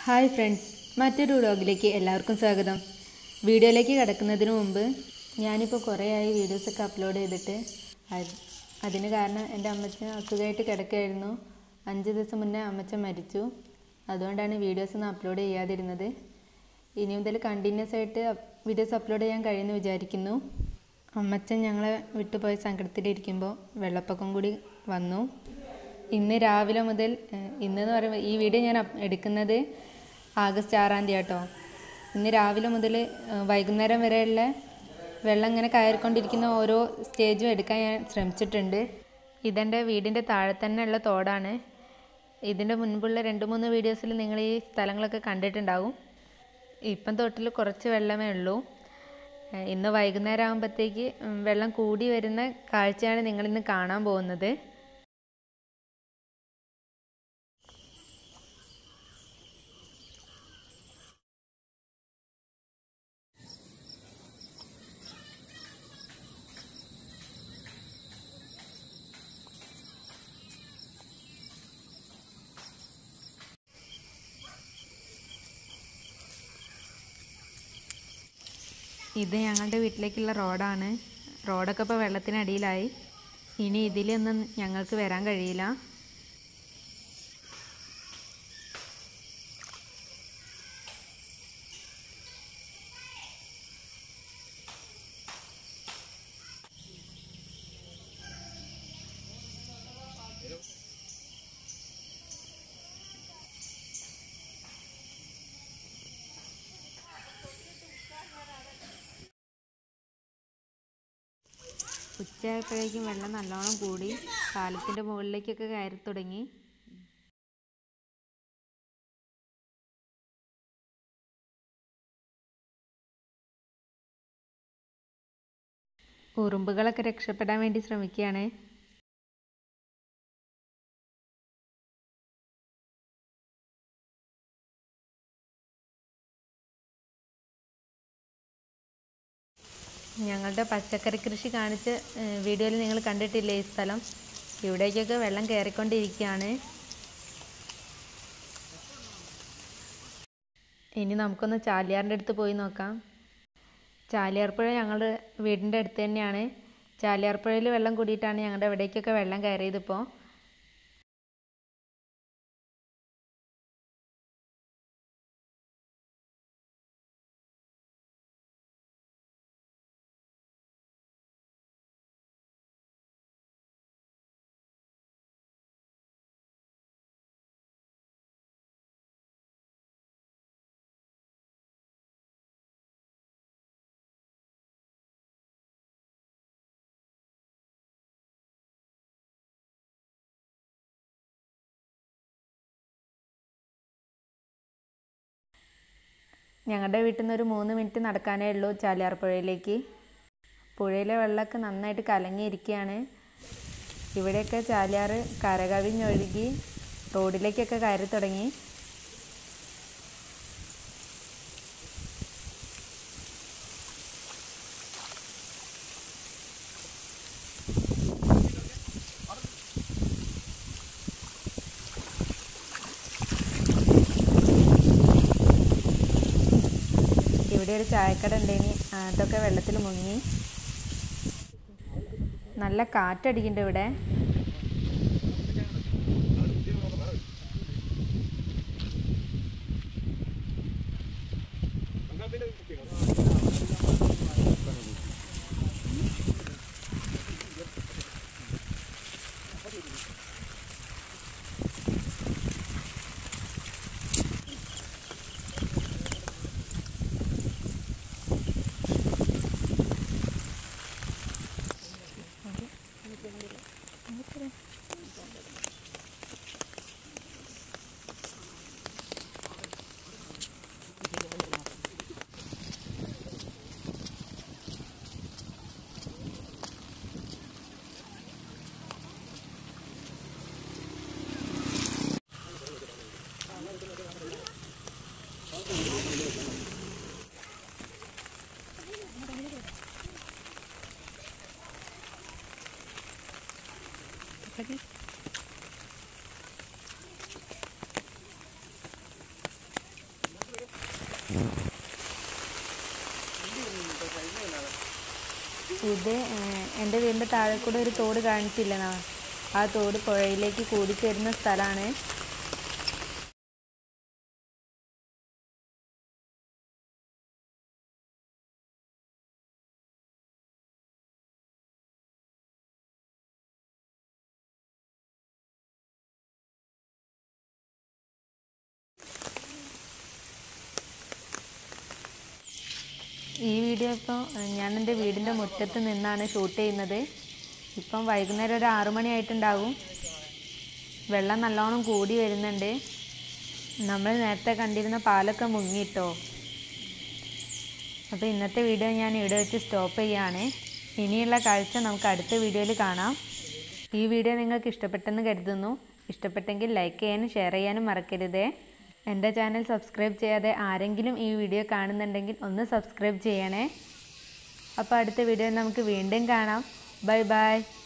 hi friends മറ്റൊരു വ്ളോഗിലേക്ക് എല്ലാവർക്കും സ്വാഗതം വീഡിയോയിലേക്ക് കിടക്കുന്നതിന് മുമ്പ് ഞാനിപ്പോൾ കുറേ ആയി വീഡിയോസൊക്കെ അപ്ലോഡ് ചെയ്തിട്ട് അത് അതിന് കാരണം എൻ്റെ അമ്മച്ചൻ അസുഖമായിട്ട് കിടക്കുകയായിരുന്നു അഞ്ച് ദിവസം മുന്നേ അമ്മച്ചൻ മരിച്ചു അതുകൊണ്ടാണ് വീഡിയോസൊന്നും അപ്ലോഡ് ചെയ്യാതിരുന്നത് ഇനി മുതൽ കണ്ടിന്യൂസ് ആയിട്ട് വീഡിയോസ് അപ്ലോഡ് ചെയ്യാൻ കഴിയുമെന്ന് വിചാരിക്കുന്നു അമ്മച്ചൻ ഞങ്ങളെ വിട്ടുപോയ സങ്കടത്തിലിരിക്കുമ്പോൾ വെള്ളപ്പൊക്കം കൂടി വന്നു ഇന്ന് രാവിലെ മുതൽ ഏഹ്, ഇന്നെന്ന് പറയുമ്പോൾ ഈ വീഡിയോ ഞാൻ അപ്- എടുക്കുന്നത് ആഗസ്റ്റ് ആറാം തീയതി കേട്ടോ ഇന്ന് രാവിലെ മുതൽ ഏഹ്, വൈകുന്നേരം വരെയുള്ള വെള്ളം ഇങ്ങനെ കയറിക്കൊണ്ടിരിക്കുന്ന ഓരോ സ്റ്റേജും എടുക്കാൻ ഞാൻ ശ്രമിച്ചിട്ടുണ്ട് ഇതെൻ്റെ വീടിൻ്റെ താഴെ തന്നെ ഉള്ള തോടാണ് ഇതിൻ്റെ മുൻപുള്ള രണ്ട് മൂന്ന് വീഡിയോസിൽ നിങ്ങൾ ഈ സ്ഥലങ്ങളൊക്കെ കണ്ടിട്ടുണ്ടാവും ഇപ്പം തൊട്ടിൽ കുറച്ച് വെള്ളമേ ഉള്ളൂ ഏഹ്, ഇന്ന് വൈകുന്നേരം ആകുമ്പോഴത്തേക്ക് ഉം, വെള്ളം കൂടി വരുന്ന കാഴ്ചയാണ് നിങ്ങളിന്ന് കാണാൻ പോകുന്നത് ഇത് ഞങ്ങളുടെ വീട്ടിലേക്കുള്ള റോഡാണ് റോഡൊക്കെ ഇപ്പോൾ വെള്ളത്തിനടിയിലായി ഇനി ഇതിലൊന്നും ഞങ്ങൾക്ക് വരാൻ കഴിയില്ല ഉച്ചയായപ്പോഴേക്കും വെള്ളം നല്ലോണം കൂടി പാലത്തിൻ്റെ മുകളിലേക്കൊക്കെ കയറി തുടങ്ങി ഉറുമ്പുകളൊക്കെ രക്ഷപ്പെടാൻ വേണ്ടി ശ്രമിക്കുകയാണ് ഞങ്ങളുടെ പച്ചക്കറി കൃഷി കാണിച്ച് വീഡിയോയിൽ നിങ്ങൾ കണ്ടിട്ടില്ലേ ഈ സ്ഥലം ഇവിടേക്കൊക്കെ വെള്ളം കയറിക്കൊണ്ടിരിക്കുകയാണ് ഇനി നമുക്കൊന്ന് ചാലിയാറിൻ്റെ അടുത്ത് പോയി നോക്കാം ചാലിയാർപ്പുഴ ഞങ്ങളുടെ വീടിൻ്റെ അടുത്ത് തന്നെയാണ് ചാലിയാർപ്പുഴയിൽ വെള്ളം കൂടിയിട്ടാണ് ഞങ്ങളുടെ ഇവിടേക്കൊക്കെ വെള്ളം കയറിയതിപ്പോൾ ഞങ്ങളുടെ വീട്ടിൽ നിന്ന് ഒരു മൂന്ന് മിനിറ്റ് നടക്കാനേ ഉള്ളൂ ചാലിയാർ പുഴയിലേക്ക് പുഴയിലെ വെള്ളമൊക്കെ നന്നായിട്ട് കലങ്ങിയിരിക്കുകയാണ് ഇവിടെയൊക്കെ ചാലിയാർ കരകവിഞ്ഞൊഴുകി റോഡിലേക്കൊക്കെ കയറി തുടങ്ങി ഇവിടെ ഒരു ചായക്കട ഉണ്ടേനി അതൊക്കെ വെള്ളത്തിൽ മുങ്ങി നല്ല കാറ്റടിക്കുന്നുണ്ട് ഇവിടെ ഇത് ഏഹ്, എൻ്റെ വീടിൻ്റെ താഴെ കൂടെ ഒരു തോട് കാണിച്ചില്ലെന്നാ ആ തോട് പുഴയിലേക്ക് കൂടിച്ചേരുന്ന സ്ഥലമാണ് ഈ വീഡിയോ ഇപ്പോൾ ഞാൻ എൻ്റെ വീടിൻ്റെ മുറ്റത്ത് നിന്നാണ് ഷൂട്ട് ചെയ്യുന്നത് ഇപ്പം വൈകുന്നേരം ഒരു ആറു മണി ആയിട്ടുണ്ടാവും വെള്ളം നല്ലോണം കൂടി വരുന്നുണ്ട് നമ്മൾ നേരത്തെ കണ്ടിരുന്ന പാലൊക്കെ മുങ്ങിട്ടോ അപ്പോൾ ഇന്നത്തെ വീഡിയോ ഞാൻ ഇവിടെ വെച്ച് സ്റ്റോപ്പ് ചെയ്യാണ് ഇനിയുള്ള കാഴ്ച നമുക്ക് അടുത്ത വീഡിയോയിൽ കാണാം ഈ വീഡിയോ നിങ്ങൾക്ക് ഇഷ്ടപ്പെട്ടെന്ന് കരുതുന്നു ഇഷ്ടപ്പെട്ടെങ്കിൽ ലൈക്ക് ചെയ്യാനും ഷെയർ ചെയ്യാനും മറക്കരുതേ എൻ്റെ ചാനൽ സബ്സ്ക്രൈബ് ചെയ്യാതെ ആരെങ്കിലും ഈ വീഡിയോ കാണുന്നുണ്ടെങ്കിൽ ഒന്ന് സബ്സ്ക്രൈബ് ചെയ്യണേ അപ്പോൾ അടുത്ത വീഡിയോയിൽ നമുക്ക് വീണ്ടും കാണാം ബൈ ബൈ